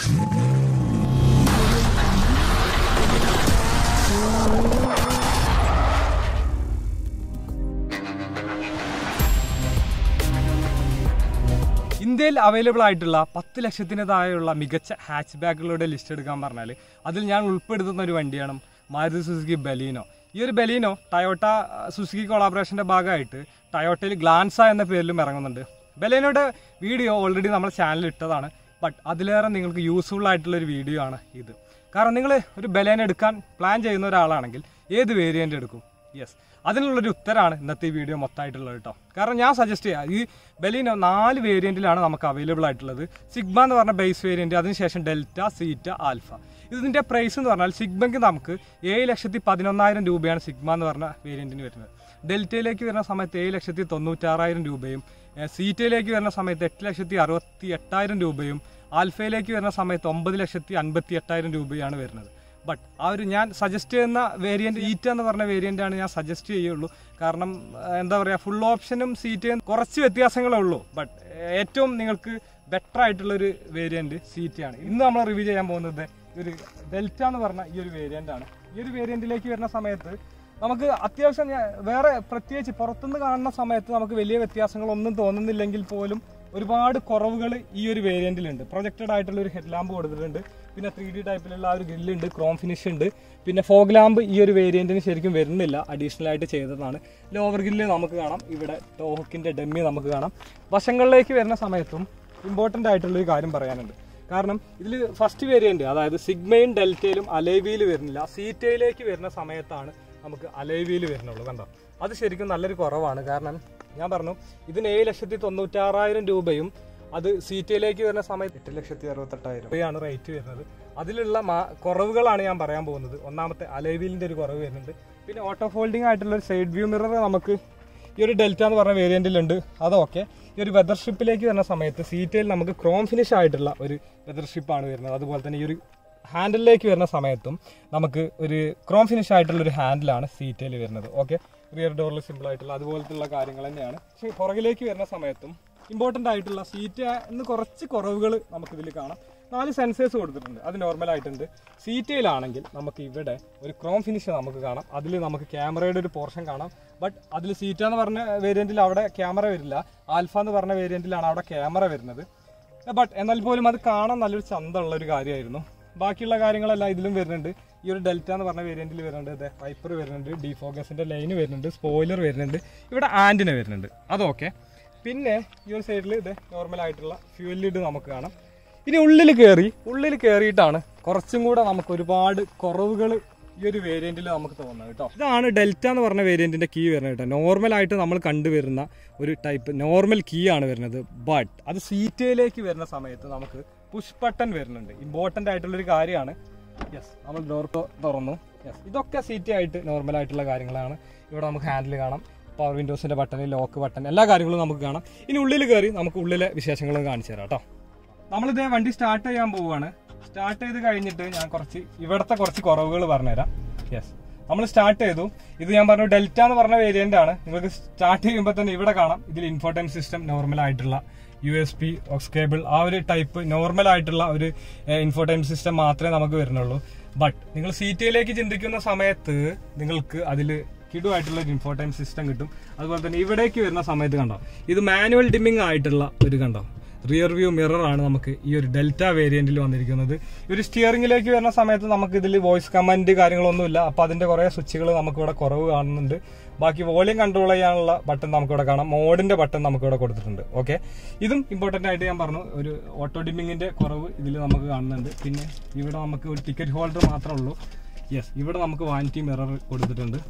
ഇന്ത്യയിൽ അവൈലബിൾ ആയിട്ടുള്ള പത്ത് ലക്ഷത്തിന് താഴെയുള്ള മികച്ച ഹാച്ച് ബാക്കുകളുടെ ലിസ്റ്റ് എടുക്കാൻ പറഞ്ഞാൽ അതിൽ ഞാൻ ഉൾപ്പെടുത്തുന്ന ഒരു വണ്ടിയാണ് മാരുതി സുസുക്കി ബലീനോ ഈ ഒരു ബലീനോ ടയോട്ട സുസുക്കി കൊളാബറേഷൻ്റെ ഭാഗമായിട്ട് ടയോട്ടയിൽ ഗ്ലാൻസ എന്ന പേരിലും ഇറങ്ങുന്നുണ്ട് ബലീനോയുടെ വീഡിയോ ഓൾറെഡി നമ്മുടെ ചാനലിൽ ഇട്ടതാണ് ബട്ട് അതിലേറെ നിങ്ങൾക്ക് യൂസ്ഫുൾ ആയിട്ടുള്ള ഒരു വീഡിയോ ആണ് ഇത് കാരണം നിങ്ങൾ ഒരു ബലേന എടുക്കാൻ പ്ലാൻ ചെയ്യുന്ന ഒരാളാണെങ്കിൽ ഏത് വേരിയൻ്റ് എടുക്കും യെസ് അതിനുള്ളൊരു ഉത്തരമാണ് ഇന്നത്തെ ഈ വീഡിയോ മൊത്തമായിട്ടുള്ളത് കേട്ടോ കാരണം ഞാൻ സജസ്റ്റ് ചെയ്യാം ഈ ബലീനോ നാല് വേരിയന്റിലാണ് നമുക്ക് അവൈലബിൾ ആയിട്ടുള്ളത് സിഗ്മ എന്ന് പറഞ്ഞ ബേസ് വേരിയന്റ് അതിനുശേഷം ഡെൽറ്റ സീറ്റ ആൽഫ ഇതിന്റെ പ്രൈസ് എന്ന് പറഞ്ഞാൽ സിഗ്മയ്ക്ക് നമുക്ക് ഏഴ് ലക്ഷത്തി പതിനൊന്നായിരം രൂപയാണ് സിഗ്മ എന്ന് പറഞ്ഞ വേരിയന്റിന് വരുന്നത് ഡെൽറ്റയിലേക്ക് വരുന്ന സമയത്ത് ഏഴ് ലക്ഷത്തി തൊണ്ണൂറ്റാറായിരം രൂപയും ഏഹ് സീറ്റയിലേക്ക് വരുന്ന സമയത്ത് എട്ട് ലക്ഷത്തി അറുപത്തി എട്ടായിരം രൂപയും ആൽഫയിലേക്ക് വരുന്ന സമയത്ത് ഒമ്പത് ലക്ഷത്തി അൻപത്തി എട്ടായിരം രൂപയാണ് വരുന്നത് ബട്ട് ആ ഒരു ഞാൻ സജസ്റ്റ് ചെയ്യുന്ന വേരിയന്റ് ഈറ്റ എന്ന് പറഞ്ഞ വേരിയന്റ് ആണ് ഞാൻ സജസ്റ്റ് ചെയ്യുള്ളൂ കാരണം ആ, എന്താ പറയുക ഫുൾ ഓപ്ഷനും സീറ്റയും കുറച്ച് വ്യത്യാസങ്ങളേ ഉള്ളൂ ബട്ട് ഏറ്റവും നിങ്ങൾക്ക് ബെറ്റർ ആയിട്ടുള്ള ഒരു വേരിയന്റ് സീറ്റയാണ് ഇന്ന് നമ്മൾ റിവ്യൂ ചെയ്യാൻ പോകുന്നത് ഒരു ഡെൽറ്റ എന്ന് പറഞ്ഞ ഈ ഒരു വേരിയന്റ് ആണ് ഈ ഒരു വേരിയന്റിലേക്ക് വരുന്ന സമയത്ത് നമുക്ക് അത്യാവശ്യം ഞാൻ- വേറെ പ്രത്യേകിച്ച് പുറത്തുനിന്ന് കാണുന്ന സമയത്ത് നമുക്ക് വലിയ വ്യത്യാസങ്ങളൊന്നും തോന്നുന്നില്ലെങ്കിൽ പോലും ഒരുപാട് കുറവുകൾ ഈ ഒരു വേരിയന്റിലുണ്ട് പ്രൊജക്റ്റഡ് ആയിട്ടുള്ള ഒരു ഹെഡ് ലാമ്പ് കൊടുത്തിട്ടുണ്ട് പിന്നെ ത്രീ ഡി ടൈപ്പിലുള്ള ആ ഒരു ഗ്രില്ലുണ്ട് ക്രോം ഫിനിഷ് ഉണ്ട് പിന്നെ ഫോഗ് ലാമ്പ് ഈ ഒരു വേരിയന്റിന് ശരിക്കും വരുന്നില്ല അഡീഷണൽ ആയിട്ട് ചെയ്തതാണ് ലോവർ ഗ്രില്ല് നമുക്ക് കാണാം ഇവിടെ ടോഹക്കിന്റെ ഡെമ്മി നമുക്ക് കാണാം വശങ്ങളിലേക്ക് വരുന്ന സമയത്തും ഇമ്പോർട്ടൻ്റ് ആയിട്ടുള്ള ഒരു കാര്യം പറയാനുണ്ട് കാരണം ഇതിൽ ഫസ്റ്റ് വേരിയന്റ് അതായത് സിഗ്മയും ഡെൽറ്റയിലും അലേവിയിൽ വരുന്നില്ല സീറ്റയിലേക്ക് വരുന്ന സമയത്താണ് നമുക്ക് അലേവിയിൽ വരുന്നുള്ളൂ കണ്ടോ അത് ശരിക്കും നല്ലൊരു കുറവാണ് കാരണം ഞാൻ പറഞ്ഞു ഇതിന് ഏഴ് ലക്ഷത്തി തൊണ്ണൂറ്റാറായിരം രൂപയും അത് സീറ്റയിലേക്ക് വരുന്ന സമയത്ത് എട്ട് ലക്ഷത്തി അറുപത്തെട്ടായിരം രൂപയാണ് റേറ്റ് വരുന്നത് അതിലുള്ള മാ- കുറവുകളാണ് ഞാൻ പറയാൻ പോകുന്നത് ഒന്നാമത്തെ അലേവിലിന്റെ ഒരു കുറവ് വരുന്നുണ്ട് പിന്നെ ഓട്ടോ ഫോൾഡിംഗ് ആയിട്ടുള്ള ഒരു സൈഡ് വ്യൂ മിറർ നമുക്ക് ഈ ഒരു ഡെൽറ്റ എന്ന് പറഞ്ഞ വേരിയന്റിലുണ്ട് അതൊക്കെ ഈ ഒരു വെതർ ഷിപ്പിലേക്ക് വരുന്ന സമയത്ത് സീറ്റയിൽ നമുക്ക് ക്രോം ഫിനിഷ് ആയിട്ടുള്ള ഒരു വെതർ ഷിപ്പാണ് വരുന്നത് അതുപോലെ തന്നെ ഈ ഒരു ഹാൻഡിലേക്ക് വരുന്ന സമയത്തും നമുക്ക് ഒരു ക്രോം ഫിനിഷ് ആയിട്ടുള്ള ഒരു ഹാൻഡിലാണ് സീറ്റയിൽ വരുന്നത് ഓക്കെ റിയർ ഡോറിൽ സിമ്പിൾ ആയിട്ടുള്ള അതുപോലത്തുള്ള കാര്യങ്ങൾ തന്നെയാണ് പക്ഷേ പുറകിലേക്ക് വരുന്ന സമയത്തും ഇമ്പോർട്ടൻ്റ് ആയിട്ടുള്ള സീറ്റ് എന്ന് കുറച്ച് കുറവുകൾ നമുക്ക് ഇതിൽ കാണാം നാല് സെൻസേഴ്സ് കൊടുത്തിട്ടുണ്ട് അത് നോർമൽ ആയിട്ടുണ്ട് സീറ്റയിലാണെങ്കിൽ നമുക്ക് ഇവിടെ ഒരു ക്രോം ഫിനിഷ് നമുക്ക് കാണാം അതിൽ നമുക്ക് ക്യാമറയുടെ ഒരു പോർഷൻ കാണാം ബട്ട് അതിൽ സീറ്റ എന്ന് പറഞ്ഞ വേരിയന്റിൽ അവിടെ ക്യാമറ വരില്ല ആൽഫ എന്ന് പറഞ്ഞ വേരിയന്റിലാണ് അവിടെ ക്യാമറ വരുന്നത് ബട്ട് എന്നാൽ പോലും അത് കാണാൻ നല്ലൊരു ചന്തമുള്ള ഒരു കാര്യമായിരുന്നു ബാക്കിയുള്ള കാര്യങ്ങളെല്ലാം ഇതിലും വരുന്നുണ്ട് ഈ ഒരു ഡെൽറ്റ എന്ന് പറഞ്ഞ വേരിയന്റിൽ വരുന്നുണ്ട് ഇതേ വൈപ്പർ വരുന്നുണ്ട് ഡിഫോക്കസിന്റെ ലൈന് വരുന്നുണ്ട് സ്പോയിലർ വരുന്നുണ്ട് ഇവിടെ ആന്റിന വരുന്നുണ്ട് അതൊക്കെ പിന്നെ ഈ ഒരു സൈഡിൽ ഇത് നോർമൽ ആയിട്ടുള്ള ഫ്യൂൽ ലിഡ് നമുക്ക് കാണാം ഇനി ഉള്ളിൽ കയറി ഉള്ളിൽ കയറിയിട്ടാണ് കുറച്ചും കൂടെ നമുക്ക് ഒരുപാട് കുറവുകൾ ഈ ഒരു വേരിയന്റിൽ നമുക്ക് തോന്നുന്നത് കേട്ടോ ഇതാണ് ഡെൽറ്റ എന്ന് പറഞ്ഞ വേരിയന്റിന്റെ കീ വരുന്നത് കേട്ടോ നോർമൽ ആയിട്ട് നമ്മൾ കണ്ടുവരുന്ന ഒരു ടൈപ്പ് നോർമൽ കീ ആണ് വരുന്നത് ബട്ട് അത് സീറ്റയിലേക്ക് വരുന്ന സമയത്ത് നമുക്ക് പുഷ് ബട്ടൺ വരുന്നുണ്ട് ഇമ്പോർട്ടന്റ് ആയിട്ടുള്ള ഒരു കാര്യമാണ് യെസ് നമ്മൾ ഡോർ തുറന്നു യെസ് ഇതൊക്കെ സീറ്റ് ആയിട്ട് നോർമൽ ആയിട്ടുള്ള കാര്യങ്ങളാണ് ഇവിടെ നമുക്ക് ഹാൻഡിൽ കാണാം പവർ വിൻഡോസിന്റെ ബട്ടൺ ലോക്ക് ബട്ടൺ എല്ലാ കാര്യങ്ങളും നമുക്ക് കാണാം ഇനി ഉള്ളിൽ കയറി നമുക്ക് ഉള്ളിലെ വിശേഷങ്ങളും കാണിച്ചു തരാം കേട്ടോ നമ്മളിതേ വണ്ടി സ്റ്റാർട്ട് ചെയ്യാൻ പോവുകയാണ് സ്റ്റാർട്ട് ചെയ്ത് കഴിഞ്ഞിട്ട് ഞാൻ കുറച്ച് ഇവിടുത്തെ കുറച്ച് കുറവുകൾ പറഞ്ഞുതരാം യെസ് നമ്മൾ സ്റ്റാർട്ട് ചെയ്തു ഇത് ഞാൻ പറഞ്ഞു ഡെൽറ്റ എന്ന് പറഞ്ഞ വേരിയന്റ് ആണ് നിങ്ങൾക്ക് സ്റ്റാർട്ട് ചെയ്യുമ്പോൾ തന്നെ ഇവിടെ കാണാം ഇതിൽ ഇൻഫോർട്ടൈൻ സിസ്റ്റം നോർമൽ ആയിട്ടുള്ള U S B aux cable ആ ഒരു ടൈപ്പ് നോർമൽ ആയിട്ടുള്ള ഒരു ഇൻഫോർട്ടൈൻ സിസ്റ്റം മാത്രമേ നമുക്ക് വരുന്നുള്ളൂ ബട്ട് നിങ്ങൾ സീറ്റയിലേക്ക് ചിന്തിക്കുന്ന സമയത്ത് നിങ്ങൾക്ക് അതിൽ കിടുവായിട്ടുള്ള ഒരു ഇൻഫോർട്ടൈൻ സിസ്റ്റം കിട്ടും അതുപോലെ തന്നെ ഇവിടേക്ക് വരുന്ന സമയത്ത് കണ്ടോ ഇത് മാനുവൽ ഡിമ്മിങ് ആയിട്ടുള്ള ഒരു കണ്ടോ റിയർ വ്യൂ മിറർ ആണ് നമുക്ക് ഈ ഒരു ഡെൽറ്റ വേരിയന്റിൽ വന്നിരിക്കുന്നത് ഈ ഒരു സ്റ്റിയറിംഗിലേക്ക് വരുന്ന സമയത്ത് നമുക്ക് ഇതിൽ വോയിസ് കമാൻഡ് കാര്യങ്ങളൊന്നുമില്ല അപ്പൊ അതിന്റെ കുറെ സ്വിച്ചുകൾ നമുക്ക് ഇവിടെ കുറവ് കാണുന്നുണ്ട് ബാക്കി വോളിയം കൺട്രോൾ ചെയ്യാനുള്ള ബട്ടൺ നമുക്ക് ഇവിടെ കാണാം മോഡിന്റെ ബട്ടൺ നമുക്ക് ഇവിടെ കൊടുത്തിട്ടുണ്ട് ഓക്കെ ഇതും ഇമ്പോർട്ടന്റ് ആയിട്ട് ഞാൻ പറഞ്ഞു ഒരു ഓട്ടോ ഡിമ്മിങ്ങിന്റെ കുറവ് ഇതിൽ നമുക്ക് കാണുന്നുണ്ട് പിന്നെ ഇവിടെ നമുക്ക് ഒരു ടിക്കറ്റ് ഹോൾഡർ മാത്രമേ ഉള്ളൂ യെസ് ഇവിടെ നമുക്ക് വാനിറ്റി മിറർ കൊടുത്തിട്ടുണ്ട്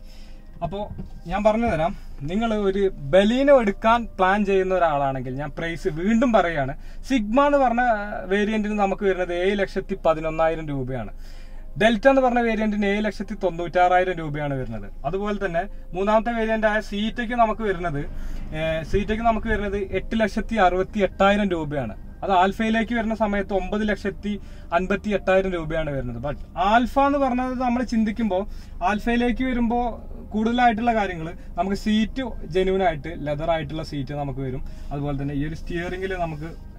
അപ്പോൾ ഞാൻ പറഞ്ഞു തരാം നിങ്ങൾ ഒരു ബലീനോ എടുക്കാൻ പ്ലാൻ ചെയ്യുന്ന ഒരാളാണെങ്കിൽ ഞാൻ പ്രൈസ് വീണ്ടും പറയാണ് സിഗ്മ എന്ന് പറഞ്ഞ വേരിയന്റിന് നമുക്ക് വരുന്നത് ഏഴ് ലക്ഷത്തി പതിനൊന്നായിരം രൂപയാണ് ഡെൽറ്റ എന്ന് പറഞ്ഞ വേരിയന്റിന് ഏഴ് ലക്ഷത്തി തൊണ്ണൂറ്റാറായിരം രൂപയാണ് വരുന്നത് അതുപോലെ തന്നെ മൂന്നാമത്തെ വേരിയന്റ് ആയ സീറ്റയ്ക്ക് നമുക്ക് വരുന്നത് സീറ്റയ്ക്ക് നമുക്ക് വരുന്നത് എട്ട് ലക്ഷത്തി അറുപത്തി എട്ടായിരം രൂപയാണ് അത് ആൽഫയിലേക്ക് വരുന്ന സമയത്ത് ഒമ്പത് ലക്ഷത്തി അൻപത്തി എട്ടായിരം രൂപയാണ് വരുന്നത് ബട്ട് ആൽഫ എന്ന് പറഞ്ഞത് നമ്മൾ ചിന്തിക്കുമ്പോൾ ആൽഫയിലേക്ക് വരുമ്പോൾ കൂടുതലായിട്ടുള്ള കാര്യങ്ങൾ നമുക്ക് സീറ്റ് ജെന്യൂൻ ആയിട്ട് ലെതർ ആയിട്ടുള്ള സീറ്റ് നമുക്ക് വരും അതുപോലെ തന്നെ ഈ ഒരു സ്റ്റിയറിംഗിൽ നമുക്ക്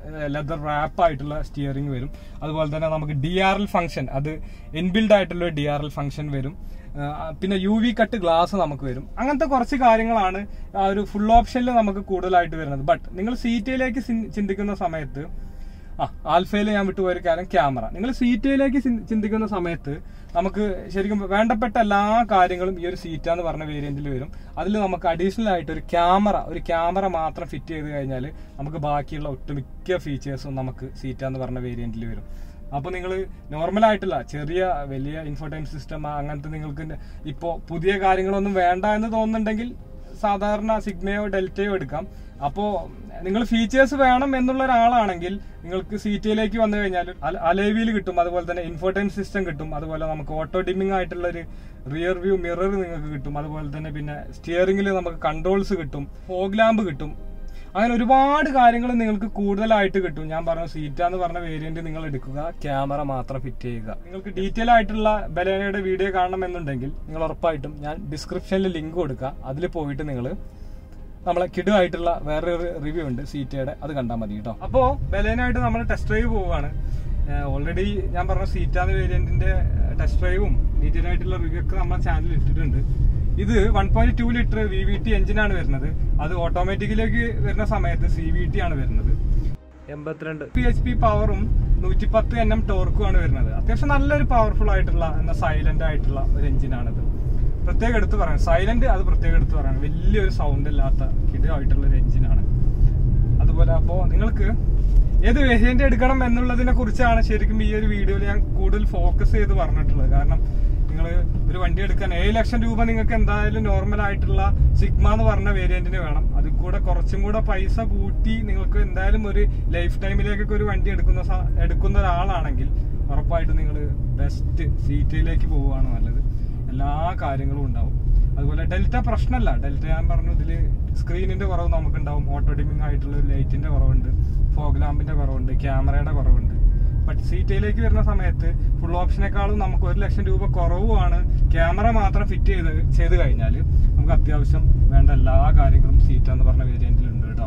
ലെതർ റാപ്പ് ആയിട്ടുള്ള സ്റ്റിയറിംഗ് വരും അതുപോലെ തന്നെ നമുക്ക് ഡി ആർ എൽ ഫംഗ്ഷൻ അത് ഇൻബിൽഡ് ആയിട്ടുള്ള ഡി ആർ എൽ ഫംഗ്ഷൻ വരും ആ, പിന്നെ യു വി കട്ട് ഗ്ലാസ് നമുക്ക് വരും അങ്ങനത്തെ കുറച്ച് കാര്യങ്ങളാണ് ആ ഒരു ഫുൾ ഓപ്ഷനിൽ നമുക്ക് കൂടുതലായിട്ട് വരുന്നത് ബട്ട് നിങ്ങൾ സീറ്റയിലേക്ക് ചിന്തിക്കുന്ന സമയത്ത് ആ ആൽഫയിൽ ഞാൻ വിട്ടുപോയൊരു കാര്യം ക്യാമറ നിങ്ങൾ സീറ്റയിലേക്ക് ചിന്തിക്കുന്ന സമയത്ത് നമുക്ക് ശരിക്കും വേണ്ടപ്പെട്ട എല്ലാ കാര്യങ്ങളും ഈ ഒരു സീറ്റ എന്ന് പറഞ്ഞ വേരിയന്റിൽ വരും അതിൽ നമുക്ക് അഡീഷണൽ ആയിട്ട് ഒരു ക്യാമറ ഒരു ക്യാമറ മാത്രം ഫിറ്റ് ചെയ്ത് കഴിഞ്ഞാൽ നമുക്ക് ബാക്കിയുള്ള ഒട്ടുമിക്ക ഫീച്ചേഴ്സും നമുക്ക് സീറ്റ എന്ന് പറഞ്ഞ വേരിയന്റിൽ വരും അപ്പൊ നിങ്ങൾ നോർമൽ ആയിട്ടില്ല ചെറിയ വലിയ ഇൻഫോടൈം സിസ്റ്റം അങ്ങനത്തെ നിങ്ങൾക്ക് ഇപ്പോ പുതിയ കാര്യങ്ങളൊന്നും വേണ്ട എന്ന് തോന്നുന്നുണ്ടെങ്കിൽ സാധാരണ സിഗ്മയോ ഡെൽറ്റയോ എടുക്കാം അപ്പോ നിങ്ങൾ ഫീച്ചേഴ്സ് വേണം എന്നുള്ള ഒരാളാണെങ്കിൽ നിങ്ങൾക്ക് സീറ്റയിലേക്ക് വന്നു കഴിഞ്ഞാൽ അലേവിയിൽ കിട്ടും അതുപോലെ തന്നെ ഇൻഫോടൈം സിസ്റ്റം കിട്ടും അതുപോലെ നമുക്ക് ഓട്ടോ ഡിമ്മിങ് ആയിട്ടുള്ള ഒരു റിയർ വ്യൂ മിറർ നിങ്ങൾക്ക് കിട്ടും അതുപോലെ തന്നെ പിന്നെ സ്റ്റിയറിംഗിൽ നമുക്ക് കൺട്രോൾസ് കിട്ടും ഫോഗ് ലാമ്പ് കിട്ടും അങ്ങനെ ഒരുപാട് കാര്യങ്ങൾ നിങ്ങൾക്ക് കൂടുതലായിട്ട് കിട്ടും ഞാൻ പറഞ്ഞ സീറ്റ എന്ന് പറഞ്ഞ വേരിയന്റ് നിങ്ങൾ എടുക്കുക ക്യാമറ മാത്രം ഫിറ്റ് ചെയ്യുക നിങ്ങൾക്ക് ഡീറ്റെയിൽ ആയിട്ടുള്ള ബലേനയുടെ വീഡിയോ കാണണമെന്നുണ്ടെങ്കിൽ നിങ്ങൾ ഉറപ്പായിട്ടും ഞാൻ ഡിസ്ക്രിപ്ഷനിൽ ലിങ്ക് കൊടുക്കുക അതിൽ പോയിട്ട് നിങ്ങൾ നമ്മളെ കിടുവായിട്ടുള്ള വേറൊരു റിവ്യൂ ഉണ്ട് സീറ്റയുടെ അത് കണ്ടാൽ മതി കേട്ടോ അപ്പോൾ ബലേനായിട്ട് നമ്മൾ ടെസ്റ്റ് ഡ്രൈവ് പോവുകയാണ് ഓൾറെഡി ഞാൻ പറഞ്ഞ സീറ്റാന്ന് വേരിയന്റിന്റെ ടെസ്റ്റ് ഡ്രൈവും ഡീറ്റെയിൽ ആയിട്ടുള്ള റിവ്യൂ ഒക്കെ നമ്മുടെ ചാനലിൽ ഇട്ടിട്ടുണ്ട് ഇത് one point two litre V V T എഞ്ചിനാണ് വരുന്നത് അത് ഓട്ടോമാറ്റിക്കിലേക്ക് വരുന്ന സമയത്ത് സി വി ടി ആണ് വരുന്നത് എൺപത്തിരണ്ട് പി എച്ച് പി പവറും നൂറ്റി പത്ത് എൻ എം ടോർക്കും ആണ് വരുന്നത് അത്യാവശ്യം നല്ലൊരു പവർഫുൾ ആയിട്ടുള്ള എന്നാൽ സൈലന്റ് ആയിട്ടുള്ള ഒരു എഞ്ചിനാണിത് പ്രത്യേകം എടുത്ത് പറയാം സൈലന്റ് അത് പ്രത്യേകം എടുത്ത് പറയാം വലിയൊരു സൗണ്ട് ഇല്ലാത്ത കിടമായിട്ടുള്ള ഒരു എഞ്ചിനാണ് അതുപോലെ അപ്പോ നിങ്ങൾക്ക് ഏത് വേരിയന്റ് എടുക്കണം എന്നുള്ളതിനെ കുറിച്ചാണ് ശരിക്കും ഈ ഒരു വീഡിയോയിൽ ഞാൻ കൂടുതൽ ഫോക്കസ് ചെയ്ത് പറഞ്ഞിട്ടുള്ളത് കാരണം നിങ്ങൾ ഒരു വണ്ടി എടുക്കാൻ ഏഴ് ലക്ഷം രൂപ നിങ്ങൾക്ക് എന്തായാലും നോർമൽ ആയിട്ടുള്ള സിഗ്മ എന്ന് പറഞ്ഞ വേരിയന്റിന് വേണം അതിൽ കൂടെ കുറച്ചും കൂടെ പൈസ കൂട്ടി നിങ്ങൾക്ക് എന്തായാലും ഒരു ലൈഫ് ടൈമിലേക്കൊക്കെ ഒരു വണ്ടി എടുക്കുന്ന സ- എടുക്കുന്ന ഒരാളാണെങ്കിൽ ഉറപ്പായിട്ടും നിങ്ങൾ ബെസ്റ്റ് സീറ്റിലേക്ക് പോവുകയാണ് നല്ലത് എല്ലാ കാര്യങ്ങളും ഉണ്ടാവും അതുപോലെ ഡെൽറ്റ പ്രശ്നമല്ല ഡെൽറ്റ ഞാൻ പറഞ്ഞു ഇതില് സ്ക്രീനിന്റെ കുറവ് നമുക്കുണ്ടാവും ഓട്ടോ ഡിമിംഗ് ആയിട്ടുള്ള ലൈറ്റിന്റെ കുറവുണ്ട് ഫോഗ് ലാമ്പിന്റെ കുറവുണ്ട് ക്യാമറയുടെ കുറവുണ്ട് ബട്ട് സീറ്റയിലേക്ക് വരുന്ന സമയത്ത് ഫുൾ ഓപ്ഷനേക്കാളും നമുക്ക് ഒരു ലക്ഷം രൂപ കുറവുമാണ് ക്യാമറ മാത്രം ഫിറ്റ് ചെയ്ത് ചെയ്ത് കഴിഞ്ഞാൽ നമുക്ക് അത്യാവശ്യം വേണ്ട എല്ലാ കാര്യങ്ങളും സീറ്റ എന്ന് പറഞ്ഞ വേരിയന്റിലുണ്ട് കേട്ടോ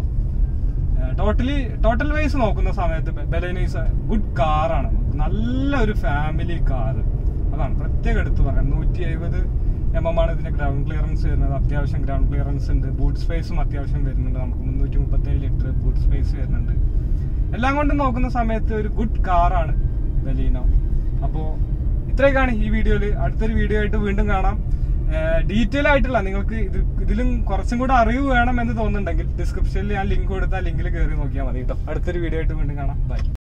ടോട്ടലി ടോട്ടൽ വൈസ് നോക്കുന്ന സമയത്ത് ബെലൈനീസ് ഗുഡ് കാറാണ് നല്ലൊരു ഫാമിലി കാറ് അതാണ് പ്രത്യേകം എടുത്തു പറയാം നൂറ്റി എഴുപത് എം എം ആണ് ഇതിന്റെ ഗ്രൗണ്ട് ക്ലിയറൻസ് വരുന്നത് അത്യാവശ്യം ഗ്രൗണ്ട് ക്ലിയറൻസ് ഉണ്ട് ബൂട്ട് സ്പേസും അത്യാവശ്യം വരുന്നുണ്ട് നമുക്ക് മുന്നൂറ്റി മുപ്പത്തേഴ് ലിറ്റർ ബൂട്ട് സ്പേസ് വരുന്നുണ്ട് എല്ലാം കൊണ്ടും നോക്കുന്ന സമയത്ത് ഒരു ഗുഡ് കാറാണ് ബലീനോ അപ്പോ ഇത്രയൊക്കെയാണ് ഈ വീഡിയോയിൽ അടുത്തൊരു വീഡിയോ ആയിട്ട് വീണ്ടും കാണാം ഡീറ്റെയിൽ ആയിട്ടുള്ള നിങ്ങൾക്ക് ഇത് ഇതിലും കുറച്ചും കൂടെ അറിവ് വേണം എന്ന് തോന്നുന്നുണ്ടെങ്കിൽ ഡിസ്ക്രിപ്ഷനിൽ ഞാൻ ലിങ്ക് കൊടുത്താൽ ലിങ്കിൽ കയറി നോക്കിയാൽ മതി കേട്ടോ അടുത്തൊരു വീഡിയോ ആയിട്ട് വീണ്ടും കാണാം ബൈ